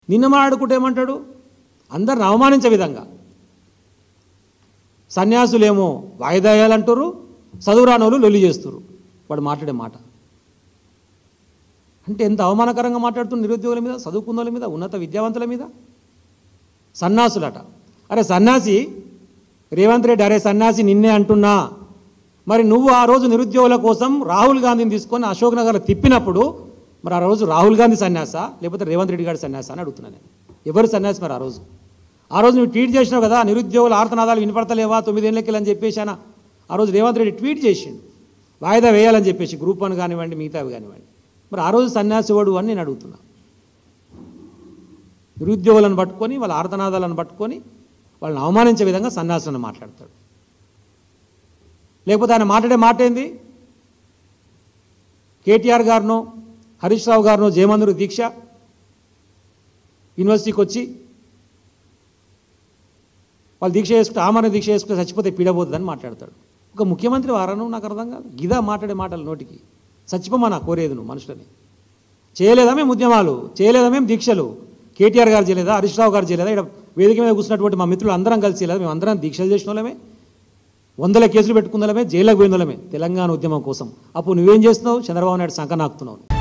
నిన్న మాట్లాడుకుంటే ఏమంటాడు అందరిని అవమానించే విధంగా సన్యాసులేమో వాయిదా వేయాలంటారు చదువురానోళ్ళు లొల్లి చేస్తారు వాడు మాట్లాడే మాట అంటే ఎంత అవమానకరంగా మాట్లాడుతున్న నిరుద్యోగుల మీద చదువుకున్న వాళ్ళ మీద ఉన్నత విద్యావంతుల మీద సన్నాసులట అరే సన్నాసి రేవంత్ రెడ్డి అరే సన్నాసి నిన్నే అంటున్నా మరి నువ్వు ఆ రోజు నిరుద్యోగుల కోసం రాహుల్ గాంధీని తీసుకొని అశోక్ నగర్ తిప్పినప్పుడు మరి ఆ రోజు రాహుల్ గాంధీ సన్యాస లేకపోతే రేవంత్ రెడ్డి గారి సన్యాస అని అడుగుతున్నాను నేను ఎవరు సన్యాసి మరి ఆ రోజు ఆ రోజు నువ్వు ట్వీట్ చేసినావు కదా నిరుద్యోగుల ఆర్తనాదాలు వినపడతలేవా తొమ్మిదేళ్ళకి అని చెప్పేసానా ఆ రోజు రేవంత్ రెడ్డి ట్వీట్ చేసిండు వాయిదా వేయాలని చెప్పేసి గ్రూప్ వన్ కానివ్వండి మిగతావి కానివ్వండి మరి ఆ రోజు సన్యాసి వాడు అని నేను అడుగుతున్నా నిరుద్యోగులను పట్టుకొని వాళ్ళ ఆర్తనాదాలను పట్టుకొని వాళ్ళని అవమానించే విధంగా సన్యాసులను మాట్లాడతాడు లేకపోతే ఆయన మాట్లాడే మాట ఏంది కేటీఆర్ గారినో హరీష్ రావు గారినో జయమందురు దీక్ష యూనివర్సిటీకి వచ్చి వాళ్ళు దీక్ష చేసుకుంటే ఆమరణ దీక్ష చేసుకుంటే చచ్చిపోతే పీడబోతుందని మాట్లాడతాడు ఒక ముఖ్యమంత్రి వారను నాకు అర్థం కాదు గిదా మాట్లాడే మాటలు నోటికి చచ్చిపోమా కోరేది నువ్వు మనుషులని చేయలేదా మేము ఉద్యమాలు చేయలేదా మేము దీక్షలు కేటీఆర్ గారు చేయలేదా హరీష్ రావు గారు చేయలేదా ఇక్కడ వేదిక మీద కూర్చున్నటువంటి మా మిత్రులు అందరం కలిసి చేయలేదా మేము అందరం దీక్షలు చేసిన వాళ్ళమే వందల కేసులు పెట్టుకున్నలమే జైలకు పోయిన వాళ్ళమే తెలంగాణ ఉద్యమం కోసం అప్పుడు నువ్వేం చేస్తున్నావు చంద్రబాబు నాయుడు సంక నాకుతున్నావు